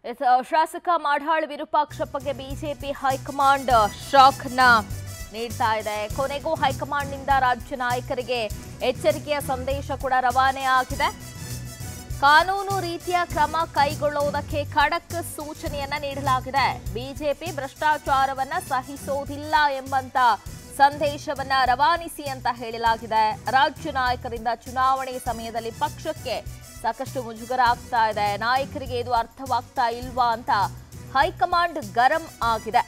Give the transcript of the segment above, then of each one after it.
S, ಆ, ಶಾಸಕ ಮಾಡಾಳ್ ವಿರೂಪಾಕ್ಷಪ್ಪಗೆ ಬಿಜೆಪಿ ಹೈಕಮಾಂಡ್ ಶಾಕ್ ನ ನೀಡ್ತಾ ಇದೆ ಕೊನೆಗೂ ಹೈಕಮಾಂಡ್ನಿಂದ ರಾಜ್ಯ ನಾಯಕರಿಗೆ ಎಚ್ಚರಿಕೆಯ ಸಂದೇಶ ಕೂಡ ರವಾನೆ ಆಗಿದೆ ಕಾನೂನು ರೀತಿಯ ಕ್ರಮ ಕೈಗೊಳ್ಳುವುದಕ್ಕೆ ಖಡಕ್ ಸೂಚನೆಯನ್ನ ನೀಡಲಾಗಿದೆ ಬಿಜೆಪಿ ಭ್ರಷ್ಟಾಚಾರವನ್ನ ಸಹಿಸೋದಿಲ್ಲ ಎಂಬಂತ ಸಂದೇಶವನ್ನ ರವಾನಿಸಿ ಅಂತ ಹೇಳಲಾಗಿದೆ ರಾಜ್ಯ ನಾಯಕರಿಂದ ಚುನಾವಣೆ ಸಮಯದಲ್ಲಿ ಪಕ್ಷಕ್ಕೆ ಸಾಕಷ್ಟು ಮುಜುಗರ ಆಗ್ತಾ ಇದೆ ನಾಯಕರಿಗೆ ಇದು ಅರ್ಥವಾಗ್ತಾ ಇಲ್ವಾ ಅಂತ ಹೈಕಮಾಂಡ್ ಗರಂ ಆಗಿದೆ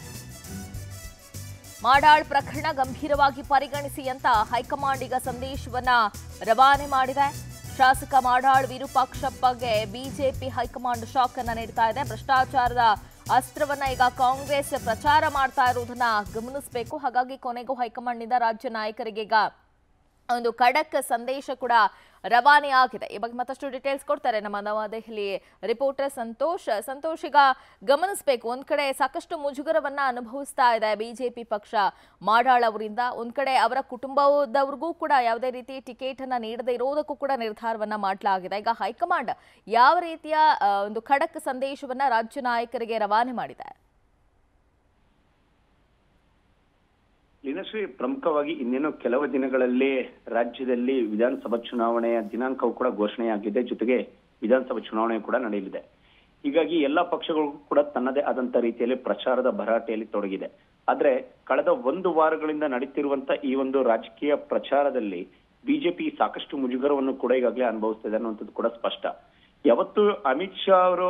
ಮಾಡಾಳ್ ಪ್ರಕರಣ ಗಂಭೀರವಾಗಿ ಪರಿಗಣಿಸಿ ಅಂತ ಹೈಕಮಾಂಡ್ ಈಗ ಸಂದೇಶವನ್ನ ರವಾನೆ ಮಾಡಿದೆ ಶಾಸಕ ಮಾಡಾಳ್ ವಿರೂಪಾಕ್ಷಪ್ಪಗೆ ಬಿಜೆಪಿ ಹೈಕಮಾಂಡ್ ಶಾಕ್ ಅನ್ನ ನೀಡ್ತಾ ಇದೆ ಭ್ರಷ್ಟಾಚಾರದ ಅಸ್ತ್ರವನ್ನ ಈಗ ಕಾಂಗ್ರೆಸ್ ಪ್ರಚಾರ ಮಾಡ್ತಾ ಇರುವುದನ್ನ ಗಮನಿಸಬೇಕು ಹಾಗಾಗಿ ಕೊನೆಗೂ ಹೈಕಮಾಂಡ್ನಿಂದ ರಾಜ್ಯ ನಾಯಕರಿಗೆ ಈಗ ಒಂದು ಖಡಕ್ ಸಂದೇಶ ಕೂಡ ರವಾನೆ ಆಗಿದೆ ಈ ಬಗ್ಗೆ ಮತ್ತಷ್ಟು ಡೀಟೇಲ್ಸ್ ಕೊಡ್ತಾರೆ ನಮ್ಮ ನವದೆಹಲಿ ರಿಪೋರ್ಟರ್ ಸಂತೋಷ್ ಸಂತೋಷ್ ಈಗ ಗಮನಿಸಬೇಕು ಒಂದ್ ಕಡೆ ಸಾಕಷ್ಟು ಮುಜುಗರವನ್ನ ಅನುಭವಿಸ್ತಾ ಇದೆ ಬಿಜೆಪಿ ಪಕ್ಷ ಮಾಡಾಳ್ ಅವರಿಂದ ಒಂದ್ ಕಡೆ ಅವರ ಕುಟುಂಬದವ್ರಿಗೂ ಕೂಡ ಯಾವುದೇ ರೀತಿ ಟಿಕೆಟ್ ಅನ್ನ ನೀಡದೇ ಇರೋದಕ್ಕೂ ಕೂಡ ನಿರ್ಧಾರವನ್ನ ಮಾಡಲಾಗಿದೆ ಈಗ ಹೈಕಮಾಂಡ್ ಯಾವ ರೀತಿಯ ಆ, ಒಂದು ಖಡಕ್ ಸಂದೇಶವನ್ನ ರಾಜ್ಯ ನಾಯಕರಿಗೆ ರವಾನೆ ಮಾಡಿದೆ ಲೀನಶ್ರೀ ಪ್ರಮುಖವಾಗಿ ಇನ್ನೇನು ಕೆಲವು ದಿನಗಳಲ್ಲಿ ರಾಜ್ಯದಲ್ಲಿ ವಿಧಾನಸಭಾ ಚುನಾವಣೆಯ ದಿನಾಂಕವು ಕೂಡ ಘೋಷಣೆಯಾಗಿದೆ ಜೊತೆಗೆ ವಿಧಾನಸಭಾ ಚುನಾವಣೆ ಕೂಡ ನಡೆಯಲಿದೆ ಹೀಗಾಗಿ ಎಲ್ಲಾ ಪಕ್ಷಗಳು ಕೂಡ ತನ್ನದೇ ಆದಂತ ರೀತಿಯಲ್ಲಿ ಪ್ರಚಾರದ ಭರಾಟೆಯಲ್ಲಿ ತೊಡಗಿದೆ ಆದ್ರೆ ಕಳೆದ ಒಂದು ವಾರಗಳಿಂದ ನಡೀತಿರುವಂತ ಈ ಒಂದು ರಾಜಕೀಯ ಪ್ರಚಾರದಲ್ಲಿ ಬಿಜೆಪಿ ಸಾಕಷ್ಟು ಮುಜುಗರವನ್ನು ಕೂಡ ಈಗಾಗಲೇ ಅನುಭವಿಸ್ತಿದೆ ಅನ್ನುವಂಥದ್ದು ಕೂಡ ಸ್ಪಷ್ಟ ಯಾವತ್ತು ಅಮಿತ್ ಶಾ ಅವರು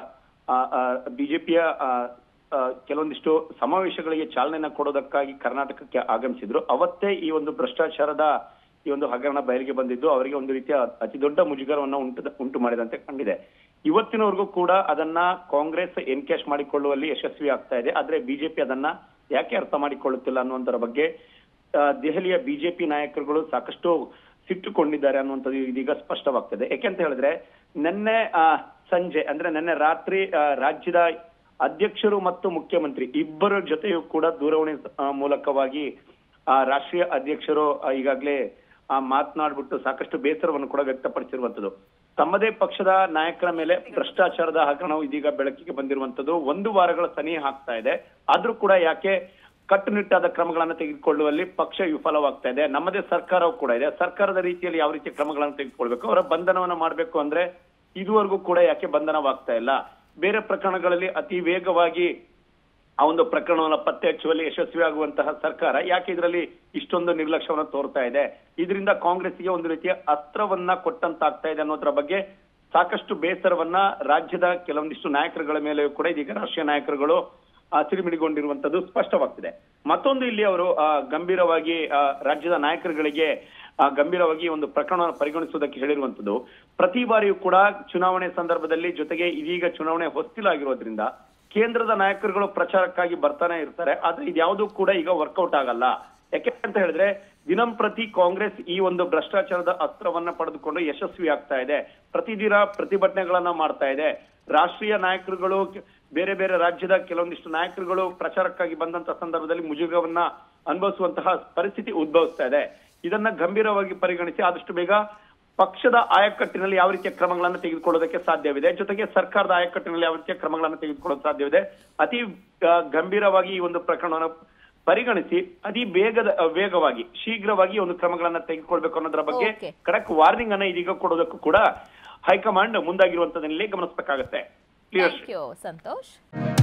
ಬಿಜೆಪಿಯ ಕೆಲವೊಂದಿಷ್ಟು ಸಮಾವೇಶಗಳಿಗೆ ಚಾಲನೆಯನ್ನ ಕೊಡೋದಕ್ಕಾಗಿ ಕರ್ನಾಟಕಕ್ಕೆ ಆಗಮಿಸಿದ್ರು ಅವತ್ತೇ ಈ ಒಂದು ಭ್ರಷ್ಟಾಚಾರದ ಈ ಒಂದು ಹಗರಣ ಬಯಲಿಗೆ ಬಂದಿದ್ದು ಅವರಿಗೆ ಒಂದು ರೀತಿಯ ಅತಿ ದೊಡ್ಡ ಮುಜುಗರವನ್ನ ಉಂಟು ಉಂಟು ಮಾಡಿದಂತೆ ಕಂಡಿದೆ ಇವತ್ತಿನವರೆಗೂ ಕೂಡ ಅದನ್ನ ಕಾಂಗ್ರೆಸ್ ಎನ್ಕ್ಯಾಶ್ ಮಾಡಿಕೊಳ್ಳುವಲ್ಲಿ ಯಶಸ್ವಿ ಆಗ್ತಾ ಇದೆ ಆದ್ರೆ ಬಿಜೆಪಿ ಅದನ್ನ ಯಾಕೆ ಅರ್ಥ ಮಾಡಿಕೊಳ್ಳುತ್ತಿಲ್ಲ ಅನ್ನುವಂಥರ ಬಗ್ಗೆ ಆ, ದೆಹಲಿಯ ಬಿಜೆಪಿ ನಾಯಕರುಗಳು ಸಾಕಷ್ಟು ಸಿಟ್ಟುಕೊಂಡಿದ್ದಾರೆ ಅನ್ನುವಂಥದ್ದು ಇದೀಗ ಸ್ಪಷ್ಟವಾಗ್ತದೆ ಯಾಕೆಂತ ಹೇಳಿದ್ರೆ ನಿನ್ನೆ ಆ, ಸಂಜೆ ಅಂದ್ರೆ ನಿನ್ನೆ ರಾತ್ರಿ ಆ, ರಾಜ್ಯದ ಅಧ್ಯಕ್ಷರು ಮತ್ತು ಮುಖ್ಯಮಂತ್ರಿ ಇಬ್ಬರ ಜೊತೆಯೂ ಕೂಡ ದೂರವಾಣಿ ಆ, ಮೂಲಕವಾಗಿ ಆ, ರಾಷ್ಟ್ರೀಯ ಅಧ್ಯಕ್ಷರು ಆ, ಈಗಾಗಲೇ ಆ, ಮಾತನಾಡ್ಬಿಟ್ಟು ಸಾಕಷ್ಟು ಬೇಸರವನ್ನು ಕೂಡ ವ್ಯಕ್ತಪಡಿಸಿರುವಂತದ್ದು ತಮ್ಮದೇ ಪಕ್ಷದ ನಾಯಕರ ಮೇಲೆ ಭ್ರಷ್ಟಾಚಾರದ ಹಗರಣವು ಇದೀಗ ಬೆಳಕಿಗೆ ಬಂದಿರುವಂತದ್ದು ಒಂದು ವಾರಗಳ ಸನಿಹ ಆಗ್ತಾ ಇದೆ ಆದ್ರೂ ಕೂಡ ಯಾಕೆ ಕಟ್ಟುನಿಟ್ಟಾದ ಕ್ರಮಗಳನ್ನು ತೆಗೆದುಕೊಳ್ಳುವಲ್ಲಿ ಪಕ್ಷ ವಿಫಲವಾಗ್ತಾ ಇದೆ ನಮ್ಮದೇ ಸರ್ಕಾರವೂ ಕೂಡ ಇದೆ ಸರ್ಕಾರದ ರೀತಿಯಲ್ಲಿ ಯಾವ ರೀತಿಯ ಕ್ರಮಗಳನ್ನು ತೆಗೆದುಕೊಳ್ಬೇಕು ಅವರ ಬಂಧನವನ್ನ ಮಾಡಬೇಕು ಅಂದ್ರೆ ಇದುವರೆಗೂ ಕೂಡ ಯಾಕೆ ಬಂಧನವಾಗ್ತಾ ಇಲ್ಲ ಬೇರೆ ಪ್ರಕರಣಗಳಲ್ಲಿ ಅತಿ ವೇಗವಾಗಿ ಆ ಒಂದು ಪ್ರಕರಣವನ್ನು ಪತ್ತೆ ಹಚ್ಚುವಲ್ಲಿ ಯಶಸ್ವಿ ಆಗುವಂತಹ ಸರ್ಕಾರ ಯಾಕೆ ಇದರಲ್ಲಿ ಇಷ್ಟೊಂದು ನಿರ್ಲಕ್ಷ್ಯವನ್ನು ತೋರ್ತಾ ಇದೆ ಇದರಿಂದ ಕಾಂಗ್ರೆಸ್ಗೆ ಒಂದು ರೀತಿಯ ಅಸ್ತ್ರವನ್ನ ಕೊಟ್ಟಂತಾಗ್ತಾ ಇದೆ ಅನ್ನೋದ್ರ ಬಗ್ಗೆ ಸಾಕಷ್ಟು ಬೇಸರವನ್ನ ರಾಜ್ಯದ ಕೆಲವೊಂದಿಷ್ಟು ನಾಯಕರುಗಳ ಮೇಲೆ ಕೂಡ ಇದೀಗ ರಾಷ್ಟ್ರೀಯ ನಾಯಕರುಗಳು ಆ, ಸಿಡಿಮಿಡಿಗೊಂಡಿರುವಂತದ್ದು ಸ್ಪಷ್ಟವಾಗ್ತಿದೆ ಮತ್ತೊಂದು ಇಲ್ಲಿ ಅವರು ಆ, ಗಂಭೀರವಾಗಿ ಆ, ರಾಜ್ಯದ ನಾಯಕರುಗಳಿಗೆ ಆ, ಗಂಭೀರವಾಗಿ ಒಂದು ಪ್ರಕರಣವನ್ನು ಪರಿಗಣಿಸುವುದಕ್ಕೆ ಹೇಳಿರುವಂತದ್ದು ಪ್ರತಿ ಬಾರಿಯೂ ಕೂಡ ಚುನಾವಣೆ ಸಂದರ್ಭದಲ್ಲಿ ಜೊತೆಗೆ ಇದೀಗ ಚುನಾವಣೆ ಹೊಸ್ತಿಲಾಗಿರೋದ್ರಿಂದ ಕೇಂದ್ರದ ನಾಯಕರುಗಳು ಪ್ರಚಾರಕ್ಕಾಗಿ ಬರ್ತಾನೆ ಇರ್ತಾರೆ ಆದ್ರೆ ಇದ್ಯಾವುದೂ ಕೂಡ ಈಗ ವರ್ಕೌಟ್ ಆಗಲ್ಲ ಯಾಕೆ ಅಂತ ಹೇಳಿದ್ರೆ ದಿನಂಪ್ರತಿ ಕಾಂಗ್ರೆಸ್ ಈ ಒಂದು ಭ್ರಷ್ಟಾಚಾರದ ಅಸ್ತ್ರವನ್ನ ಪಡೆದುಕೊಂಡು ಯಶಸ್ವಿ ಆಗ್ತಾ ಇದೆ ಪ್ರತಿದಿನ ಪ್ರತಿಭಟನೆಗಳನ್ನ ಮಾಡ್ತಾ ಇದೆ ರಾಷ್ಟ್ರೀಯ ನಾಯಕರುಗಳು ಬೇರೆ ಬೇರೆ ರಾಜ್ಯದ ಕೆಲವೊಂದಿಷ್ಟು ನಾಯಕರುಗಳು ಪ್ರಚಾರಕ್ಕಾಗಿ ಬಂದಂತ ಸಂದರ್ಭದಲ್ಲಿ ಮುಜುಗರವನ್ನ ಅನುಭವಿಸುವಂತಹ ಪರಿಸ್ಥಿತಿ ಉದ್ಭವಿಸ್ತಾ ಇದೆ ಇದನ್ನ ಗಂಭೀರವಾಗಿ ಪರಿಗಣಿಸಿ ಆದಷ್ಟು ಬೇಗ ಪಕ್ಷದ ಆಯಕಟ್ಟಿನಲ್ಲಿ ಯಾವ ರೀತಿಯ ಕ್ರಮಗಳನ್ನು ತೆಗೆದುಕೊಳ್ಳೋದಕ್ಕೆ ಸಾಧ್ಯವಿದೆ ಜೊತೆಗೆ ಸರ್ಕಾರದ ಆಯಕಟ್ಟಿನಲ್ಲಿ ಯಾವ ರೀತಿಯ ಕ್ರಮಗಳನ್ನು ತೆಗೆದುಕೊಳ್ಳೋದು ಸಾಧ್ಯವಿದೆ ಅತಿ ಆ, ಗಂಭೀರವಾಗಿ ಈ ಒಂದು ಪ್ರಕರಣವನ್ನು ಪರಿಗಣಿಸಿ ಅತಿ ಬೇಗದ ಆ, ವೇಗವಾಗಿ ಶೀಘ್ರವಾಗಿ ಒಂದು ಕ್ರಮಗಳನ್ನ ತೆಗೆದುಕೊಳ್ಬೇಕು ಅನ್ನೋದರ ಬಗ್ಗೆ Okay. ಖಡಕ್ ವಾರ್ನಿಂಗ್ ಅನ್ನ ಇದೀಗ ಕೊಡೋದಕ್ಕೂ ಕೂಡ ಹೈಕಮಾಂಡ್ ಮುಂದಾಗಿರುವಂತದಲ್ಲಿ ಗಮನಿಸಬೇಕಾಗತ್ತೆ ಕ್ಲಿಯರ್ ಥ್ಯಾಂಕ್ ಯು ಸಂತೋಷ್